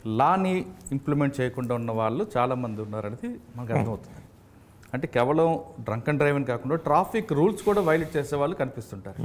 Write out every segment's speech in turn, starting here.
లాని implement చేయకుండా ఉన్న వాళ్ళు చాలామంది ఉన్నారనేది మనకు అర్థమవుతుంది అంటే కేవలం డ్రంక్ అండ్ డ్రైవింగ్ కాకుండా ట్రాఫిక్ రూల్స్ కూడా వైలేట్ చేసే వాళ్ళు కనిపిస్తుంటారు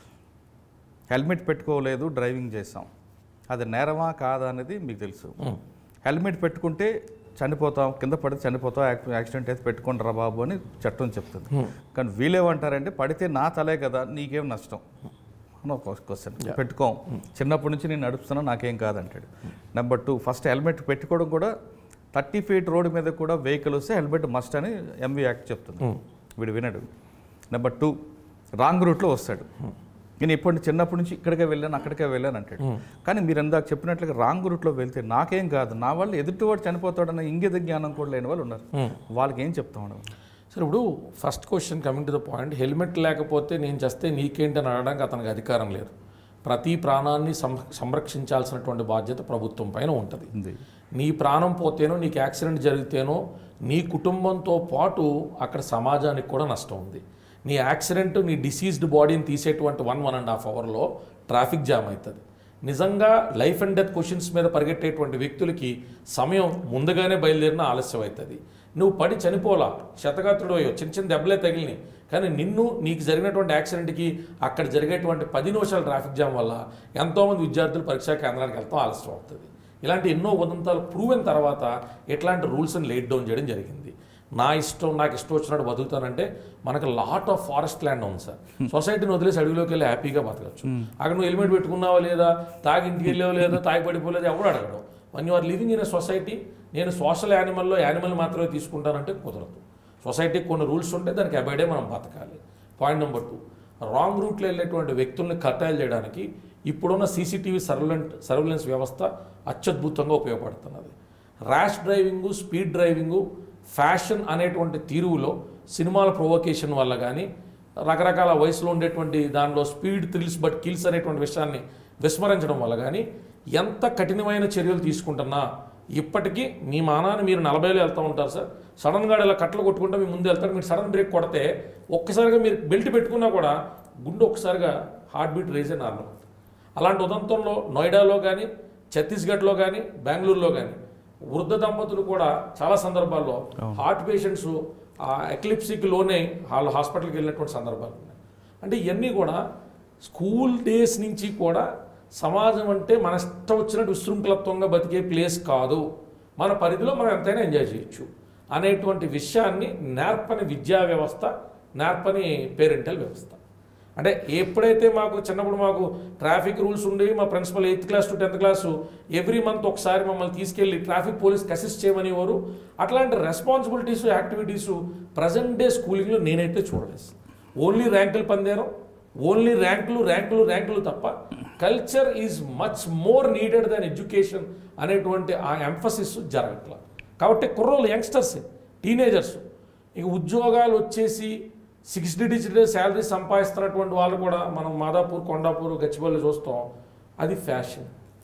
హెల్మెట్ పెట్టుకోలేదు డ్రైవింగ్ చేసాం అది నేరమా కాదా అనేది మీకు తెలుసు హెల్మెట్ పెట్టుకుంటే చనిపోతాం కింద పడితే చనిపోతాం యాక్- యాక్సిడెంట్ అయితే పెట్టుకోండి రా బాబు అని చట్టం చెప్తుంది కానీ వీళ్ళేమంటారంటే పడితే నా తలే కదా నీకేం నష్టం అని ఒక క్వశ్చన్ పెట్టుకోం చిన్నప్పటి నుంచి నేను నడుపుతున్నా నాకేం కాదంటాడు నెంబర్ టూ ఫస్ట్ హెల్మెట్ పెట్టుకోవడం కూడా థర్టీ ఫీట్ రోడ్డు మీద కూడా వెహికల్ వస్తే హెల్మెట్ మస్ట్ అని ఎంవి యాక్ట్ చెప్తుంది వీడు వినడు నెంబర్ టూ రాంగ్ రూట్లో వస్తాడు నేను ఇప్పటి చిన్నప్పటి నుంచి ఇక్కడికే వెళ్ళాను అక్కడికే వెళ్ళాను అంటాడు కానీ మీరు ఇందాక చెప్పినట్లుగా రాంగ్ రూట్లో వెళ్తే నాకేం కాదు నా వల్ల ఎదుటివాడు చనిపోతాడన్న ఇంగిత జ్ఞానం కూడా లేని వాళ్ళు ఉన్నారు వాళ్ళకి ఏం చెప్తా ఉన్నాం సరే ఇప్పుడు first question coming to the point helmet లేకపోతే నేను చేస్తే నీకేంటి అని అడగడానికి అతనికి అధికారం లేదు ప్రతి ప్రాణాన్ని సం- సంరక్షించాల్సినటువంటి బాధ్యత ప్రభుత్వం పైన ఉంటుంది ఉంది నీ ప్రాణం పోతేనో నీకు యాక్సిడెంట్ జరిగితేనో నీ కుటుంబంతో పాటు అక్కడ సమాజానికి కూడా నష్టం ఉంది నీ యాక్సిడెంట్ నీ డిసీజ్డ్ బాడీని తీసేటువంటి వన్ వన్ అండ్ హాఫ్ అవర్లో ట్రాఫిక్ జామ్ అవుతుంది నిజంగా లైఫ్ అండ్ డెత్ క్వశ్చన్స్ మీద పరిగెట్టేటువంటి వ్యక్తులకి సమయం ముందుగానే బయలుదేరిన ఆలస్యం అవుతుంది నువ్వు పడి చనిపోలా శతగాత్రుడు అయ్యో చిన్న చిన్న దెబ్బలే తగిలినాయి కానీ నిన్ను నీకు జరిగినటువంటి యాక్సిడెంట్కి అక్కడ జరిగేటువంటి పది నిమిషాల ట్రాఫిక్ జామ్ వల్ల ఎంతోమంది విద్యార్థులు పరీక్షా కేంద్రానికి వెళ్తాం ఆలస్యం అవుతుంది ఇలాంటి ఎన్నో ఉదంతాలు ప్రూవ్ అయిన తర్వాత ఇట్లాంటి రూల్స్ని లేట్ డౌన్ చేయడం జరిగింది నా ఇష్టం నాకు ఇష్టం వచ్చినట్టు బతుకుతానంటే మనకు లాట్ ఆఫ్ ఫారెస్ట్ ల్యాండ్ ఉంది సార్ సొసైటీని వదిలేసి అడవిలోకి వెళ్ళి హ్యాపీగా బతకచ్చు అక్కడ నువ్వు హెల్మెట్ పెట్టుకున్నావా లేదా తాగి ఇంటికి వెళ్ళావా లేదా తాగి పడిపోలేదు ఎవడు అడగడం one you are living in a society నేను సోషల్ యానిమల్లో యానిమల్ మాత్రమే తీసుకుంటానంటే కుదరదు సొసైటీకి కొన్ని రూల్స్ ఉంటే దానికి అబైడే మనం బతకాలి పాయింట్ నెంబర్ టూ రాంగ్ రూట్లో వెళ్ళేటువంటి వ్యక్తుల్ని కట్టాయిల్ చేయడానికి ఇప్పుడున్న సీసీటీవీ సర్వలెంట్ సర్వలెన్స్ వ్యవస్థ అత్యద్భుతంగా ఉపయోగపడుతున్నది rash driving speed driving fashion అనేటువంటి తీరువులో సినిమాల ప్రొవోకేషన్ వల్ల కానీ రకరకాల వయసులో ఉండేటువంటి దానిలో స్పీడ్ థ్రిల్స్ బట్ కిల్స్ అనేటువంటి విషయాన్ని విస్మరించడం వల్ల కానీ ఎంత కఠినమైన చర్యలు తీసుకుంటున్నా ఇప్పటికీ మీ మానాన్ని మీరు నలభైలో వెళ్తూ ఉంటారు సార్ సడన్గా ఇలా కట్టలు కొట్టుకుంటే మీ ముందు వెళ్తారు మీరు సడన్ బ్రేక్ కొడితే ఒక్కసారిగా మీరు బెల్ట్ పెట్టుకున్నా కూడా గుండె ఒక్కసారిగా హార్ట్ బీట్ రేజ్ అని నార్మల్ అలాంటి ఉదంతంలో నోయిడాలో కానీ ఛత్తీస్గఢ్లో కానీ బెంగళూరులో కానీ వృద్ధ దంపతులు కూడా చాలా సందర్భాల్లో హార్ట్ పేషెంట్స్ ఆ ఎక్లిప్సీకి లోనే వాళ్ళు హాస్పిటల్కి వెళ్ళినటువంటి సందర్భాలు ఉన్నాయి అంటే ఇవన్నీ కూడా స్కూల్ డేస్ నుంచి కూడా సమాజం అంటే మన ఇష్టం వచ్చినట్టు విశృంఖలత్వంగా బతికే ప్లేస్ కాదు మన పరిధిలో మనం ఎంతైనా ఎంజాయ్ చేయొచ్చు అనేటువంటి విషయాన్ని నేర్పని విద్యా వ్యవస్థ నేర్పని పేరెంటల్ వ్యవస్థ అంటే ఎప్పుడైతే మాకు చిన్నప్పుడు మాకు ట్రాఫిక్ రూల్స్ ఉండేవి మా principal eighth class to tenth class every month ఒకసారి మమ్మల్ని తీసుకెళ్ళి ట్రాఫిక్ పోలీస్కి అసిస్ట్ చేయమనేవారు అట్లాంటి రెస్పాన్సిబిలిటీస్ యాక్టివిటీస్ ప్రజెంట్ డే స్కూలింగ్లో నేనైతే చూడలేదు ఓన్లీ ర్యాంకులు పొందారు ఓన్లీ ర్యాంకులు ర్యాంకులు ర్యాంకులు తప్ప culture is much more needed than education అనేటువంటి ఆ ఎంఫసిస్ జరగట్ల కాబట్టి కుర్రోళ్ళు యంగ్స్టర్స్ టీనేజర్స్ ఇక ఉద్యోగాలు వచ్చేసి సిక్స్టీ డిజిట్ శాలరీ సంపాదిస్తున్నటువంటి వాళ్ళు కూడా మనం మాదాపూర్ కొండాపూర్ గచ్చిబౌలి చూస్తాం అది ఫ్యాషన్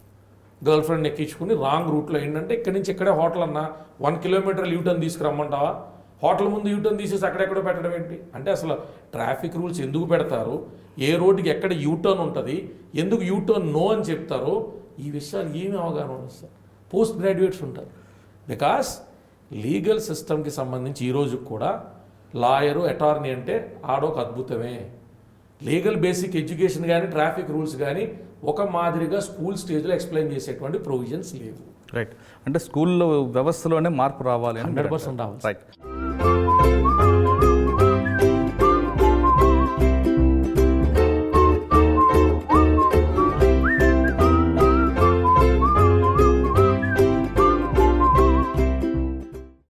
గర్ల్ ఫ్రెండ్ ఎక్కించుకుని రాంగ్ రూట్లో ఏంటంటే ఇక్కడి నుంచి ఇక్కడే హోటల్ అన్నా వన్ కిలోమీటర్ యూటర్న్ తీసుకురమ్మంటావా హోటల్ ముందు యూటర్న్ తీసేసి అక్కడెక్కడో పెట్టడం ఏంటి అంటే అసలు ట్రాఫిక్ రూల్స్ ఎందుకు పెడతారు ఏ రోడ్డుకి ఎక్కడ యూటర్న్ ఉంటుంది ఎందుకు యూటర్న్ నో అని చెప్తారో ఈ విషయాలు ఏమీ అవగాహన ఉండదు సార్ పోస్ట్ గ్రాడ్యుయేట్స్ ఉంటారు బికాస్ లీగల్ సిస్టమ్కి సంబంధించి ఈ రోజు కూడా లాయరు అటార్నీ అంటే ఆడొక అద్భుతమే లీగల్ బేసిక్ ఎడ్యుకేషన్ కానీ ట్రాఫిక్ రూల్స్ కానీ ఒక మాదిరిగా స్కూల్ స్టేజ్లో ఎక్స్ప్లెయిన్ చేసేటువంటి ప్రొవిజన్స్ లేవు రైట్ అంటే స్కూల్లో వ్యవస్థలోనే మార్పు రావాలి అని హండ్రెడ్ పర్సెంట్ రావాలి రైట్